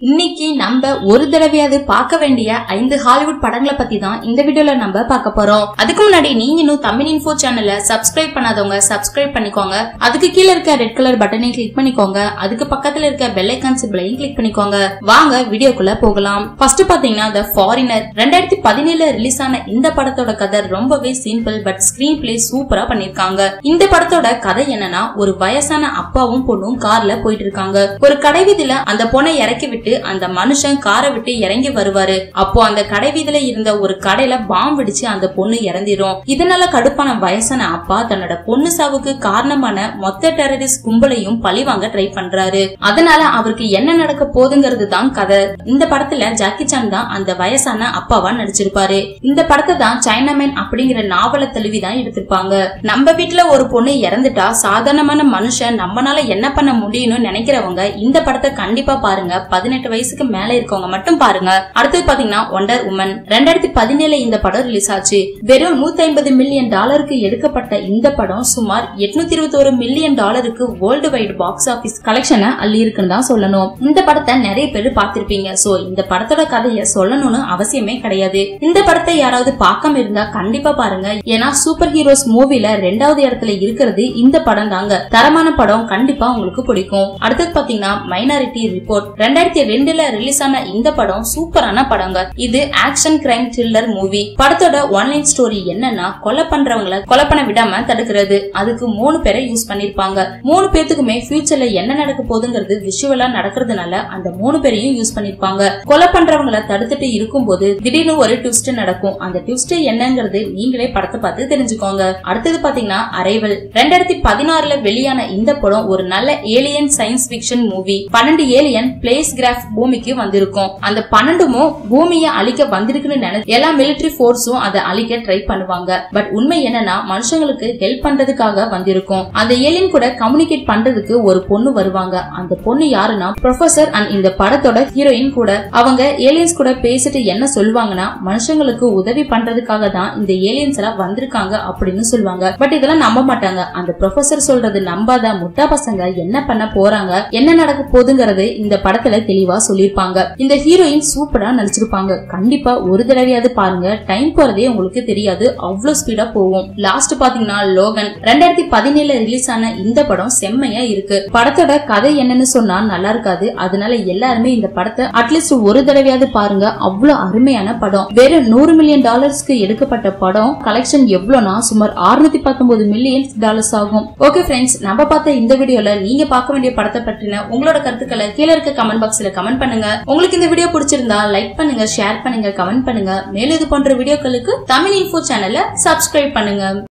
இன்னைக்கு நம்ம ஒரு தடவையாவது பார்க்க வேண்டிய ஐந்து ஹாலிவுட் படங்களை பத்தி தான் இந்த வீடியோல நம்ம பார்க்க போறோம் அதுக்கு முன்னாடி நீங்க இன்னும் தமிழ் இன்ஃபோ சேனலை சப்ஸ்கிரைப் பண்ணாதவங்க சப்ஸ்கிரைப் பண்ணிக்கோங்க அதுக்கு கீழ இருக்க ரெட் கலர் பட்டனை கிளிக் பண்ணிக்கோங்க அதுக்கு பக்கத்துல இருக்க பெல் ஐக்கான் சிம்பிளையும் கிளிக் பண்ணிக்கோங்க வாங்க வீடியோக்குள்ள போகலாம் ஃபர்ஸ்ட் பாத்தீங்கன்னா த ஃபாரினர் ரெண்டாயிரத்தி பதினேழுல ரிலீஸ் ஆன இந்த படத்தோட கதை ரொம்பவே சிம்பிள் பட் ஸ்கிரீன் பிளே சூப்பரா பண்ணிருக்காங்க இந்த படத்தோட கதை என்னன்னா ஒரு வயசான அப்பாவும் பொண்ணும் கார்ல போயிட்டு இருக்காங்க ஒரு கடைவீதியில அந்த பொண்ணை இறக்கி விட்டு அந்த மனுஷன் காரை விட்டு இறங்கி வருவாரு அப்போ அந்த கடைவீதியில இருந்த ஒரு கடையில பாம் வெடிச்சு அந்த பொண்ணு இறந்திரும் இதனால கடுப்பான வயசான அப்பா தன்னோட பொண்ணு சாவுக்கு காரணமான மொத்த டெரரிஸ்ட் கும்பலையும் பழி வாங்க ட்ரை பண்றாரு அதனால அவருக்கு என்ன நடக்க போகுதுங்கிறது தான் கதை இந்த படத்துல ஜாக்கி சான் தான் அந்த வயசான அப்பாவா நடிச்சிருப்பாரு இந்த படத்தை தான் சைனாமேன் அப்படிங்கிற நாவலை தழுவி தான் எடுத்திருப்பாங்க நம்ம வீட்டுல ஒரு பொண்ணு இறந்துட்டா சாதாரணமான மனுஷன் நம்மனால என்ன பண்ண முடியும்னு நினைக்கிறவங்க இந்த படத்தை கண்டிப்பா பாருங்க பதினெட்டு வயசுக்கு மேல இருக்கவங்க மட்டும் பாருங்க அடுத்தது பாத்தீங்கன்னா ஒண்டர் உமன் ரெண்டாயிரத்தி பதினேழு இந்த படம் ரிலீஸ் ஆச்சு வெறும் நூத்தி ஐம்பது மில்லியன் டாலருக்கு எடுக்கப்பட்ட இந்த படம் சுமார் எட்நூத்தி இருபத்தி ஒரு மில்லியன் டாலருக்கு வேர்ல்டு வைடு பாக்ஸ் ஆபீஸ் கலெக்ஷனை அள்ளி இருக்குன்னு தான் சொல்லணும் இந்த படத்தை நிறைய பேர் பார்த்திருப்பீங்க சோ இந்த படத்தோட கதையை சொல்லணும்னு அவசியமே கிடையாது இந்த படத்தை யாராவது பார்க்காம இருந்தா கண்டிப்பா பாருங்க ஏன்னா சூப்பர் ஹீரோஸ் மூவில ரெண்டாவது இடத்துல இருக்கிறது இந்த படம் தாங்க தரமான படம் கண்டிப்பா உங்களுக்கு பிடிக்கும் அடுத்தது பாத்தீங்கன்னா மைனாரிட்டி ரிப்போர்ட் ரெண்டாயிரத்தி ரெண்டுல ரிலீஸ் ஆன இந்த படம் சூப்பரான படங்க இது ஆக்ஷன் கிரைம் த்ரில்லர் மூவி படத்தோட ஒன்லைன் ஸ்டோரி என்னன்னா கொலை பண்றவங்கள கொலை பண்ண விடாம தடுக்கிறது அதுக்கு மூணு பேரை யூஸ் பண்ணிருப்பாங்க மூணு பேத்துக்குமே ஃபியூச்சர்ல என்ன நடக்க போகுதுங்கிறது விஷுவலா நடக்கிறதுனால அந்த மூணு பேரையும் யூஸ் பண்ணிருப்பாங்க கொலை பண்றவங்கள தடுத்துட்டு இருக்கும்போது திடீர்னு ஒரு ட்விஸ்ட் நடக்கும் அந்த ட்விஸ்ட் என்னங்கிறது நீங்களே படத்தை பார்த்து தெரிஞ்சுக்கோங்க அடுத்தது பாத்தீங்கன்னா அரைவல் ரெண்டாயிரத்தி பதினாறுல வெளியான இந்த படம் ஒரு நல்ல ஏலியன் சயின்ஸ் பிக்ஷன் மூவி பன்னெண்டு ஏலியன் பிளேஸ் கிராஃப் பூமிக்கு வந்திருக்கும் அந்த பன்னெண்டுமும் பூமியை அழிக்க வந்திருக்குன்னு நினைச்சு எல்லா மிலிட்டரி போர்ஸும் அதை அழிக்க ட்ரை பண்ணுவாங்க பட் உண்மை என்னன்னா மனுஷங்களுக்கு ஹெல்ப் பண்றதுக்காக வந்திருக்கும் அந்த ஏலியன் கூட கம்யூனிகேட் பண்றதுக்கு ஒரு பொண்ணு வருவாங்க அந்த பொண்ணு யாருன்னா ப்ரொஃபசர் அண்ட் இந்த படத்தோட ஹீரோயின் கூட அவங்க ஏலியன்ஸ் கூட பேசிட்டு என்ன சொல்லுவாங்கன்னா மனுஷங்களுக்கு உதவி பண்றதுக்காக தான் இந்த ஏலியன்ஸ் எல்லாம் வந்திருக்காங்க அப்படின்னு சொல்லுவாங்க பட் இதெல்லாம் நம்ப மாட்டாங்க அந்த ப்ரொஃபசர் சொல்றது நம்பாத முட்டா பசங்க என்ன பண்ண போறாங்க என்ன நடக்க போகுதுங்கிறது இந்த படத்துல தெளிவா சொல்லிருப்பாங்க இந்த ஹீரோயின் சூப்பரா நடிச்சிருப்பாங்க கண்டிப்பா ஒரு தடவையாவது பாருங்க டைம் போறதே உங்களுக்கு தெரியாது அவ்வளவு ஸ்பீடா போகும் லாஸ்ட் பாத்தீங்கன்னா லோகன் ரெண்டாயிரத்தி பதினேழுல ரிலீஸ் ஆன இந்த படம் செம்மையா இருக்கு படத்தோட கதை என்னன்னு சொன்னா நல்லா இருக்காது அதனால எல்லாருமே இந்த படத்தை அட்லீஸ்ட் ஒரு தடவையாவது பாருங்க அவ்வளவு அருமையான படம் வெறும் நூறு மில்லியன் டாலர்ஸ்க்கு எடுக்கப்பட்ட படம் கலெக்ஷன் எவ்வளவுனா சுமார் 619 பத்தொன்பது மில்லியன் டாலர்ஸ் ஆகும் ஓகே ஃப்ரெண்ட்ஸ் நம்ம பார்த்த இந்த வீடியோல நீங்க பார்க்க வேண்டிய படத்தை பற்றின உங்களோட கருத்துக்களை கீழே இருக்க கமெண்ட் பாக்ஸ்ல கமெண்ட் பண்ணுங்க உங்களுக்கு இந்த வீடியோ பிடிச்சிருந்தா லைக் பண்ணுங்க ஷேர் பண்ணுங்க கமெண்ட் பண்ணுங்க மேலும் இது போன்ற வீடியோக்களுக்கு தமிழ் இன்ஃபோ சேனலை சப்ஸ்கிரைப் பண்ணுங்க